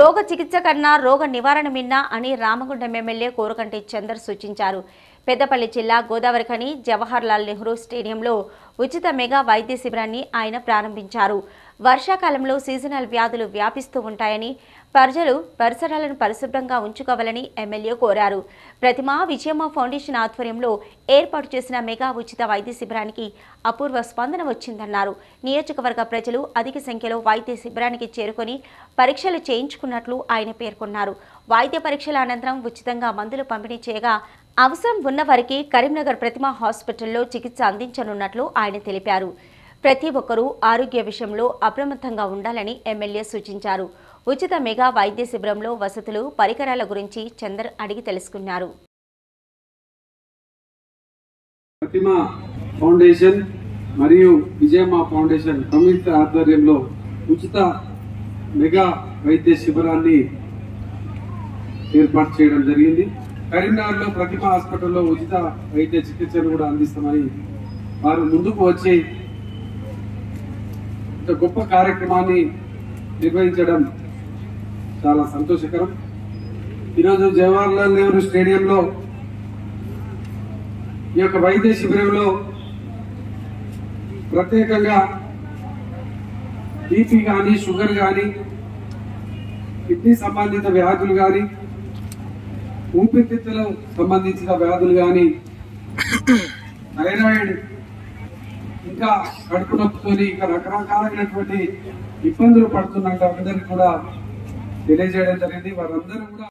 రోగ చికిత్స కన్నా రోగ నివారణ మిన్నా అని రామగుండం ఎమ్మెల్యే కోరకంటి చందర్ సూచించారు పెద్దపల్లి జిల్లా గోదావరిఖని జవహర్ లాల్ నెహ్రూ స్టేడియంలో ఉచిత మెగా వైద్య శిబిరాన్ని ఆయన ప్రారంభించారు వర్షాకాలంలో సీజనల్ వ్యాధులు వ్యాపిస్తూ ఉంటాయని ప్రజలు పరిసరాలను పరిశుభ్రంగా ఉంచుకోవాలని ఎమ్మెల్యే కోరారు ప్రతిమా విజయమ్మ ఫౌండేషన్ ఆధ్వర్యంలో ఏర్పాటు చేసిన మెగా ఉచిత వైద్య శిబిరానికి అపూర్వ స్పందన వచ్చిందన్నారు నియోజకవర్గ ప్రజలు అధిక సంఖ్యలో వైద్య శిబిరానికి చేరుకొని పరీక్షలు చేయించుకున్నట్లు ఆయన పేర్కొన్నారు వైద్య పరీక్షల అనంతరం ఉచితంగా మందులు పంపిణీ చేయగా అవసరం ఉన్నవారికి కరీంనగర్ ప్రతిమా హాస్పిటల్లో చికిత్స అందించనున్నట్లు ఆయన తెలిపారు ప్రతి ఒక్కరూ ఆరోగ్య విషయంలో అప్రమత్తంగా ఉండాలని ఎమ్మెల్యే సూచించారు ఉచిత మెగా వైద్య శిబిరంలో వసతులు పరికరాల గురించి చందర్ అడిగి తెలుసుకున్నారు ప్రతిమ ఫౌండేషన్ మరియు విజయమ్మ ఫౌండేషన్ సంయుక్త ఆధ్వర్యంలో ఉచిత మెగా వైద్య శిబిరాన్ని ఏర్పాటు చేయడం జరిగింది కరీంనగర్ లో ప్రతిమ హాస్పిటల్లో ఉచిత వైద్య చికిత్సను కూడా అందిస్తామని వారు ముందుకు వచ్చి ఇంత గొప్ప కార్యక్రమాన్ని నిర్వహించడం చాలా సంతోషకరం ఈరోజు జవహర్లాల్ నెహ్రూ స్టేడియంలో ఈ యొక్క వైద్య శిబిరంలో ప్రత్యేకంగా బీపీ కానీ షుగర్ కానీ కిడ్నీ సంబంధిత వ్యాధులు కానీ ఊపిరితిత్తులకు సంబంధించిన వ్యాధులు కానీ థైరాయిడ్ ఇంకా కడుపు నొప్పితోని ఇంకా రకరకాలైనటువంటి ఇబ్బందులు పడుతున్న అందరికి కూడా తెలియజేయడం జరిగింది వారందరూ కూడా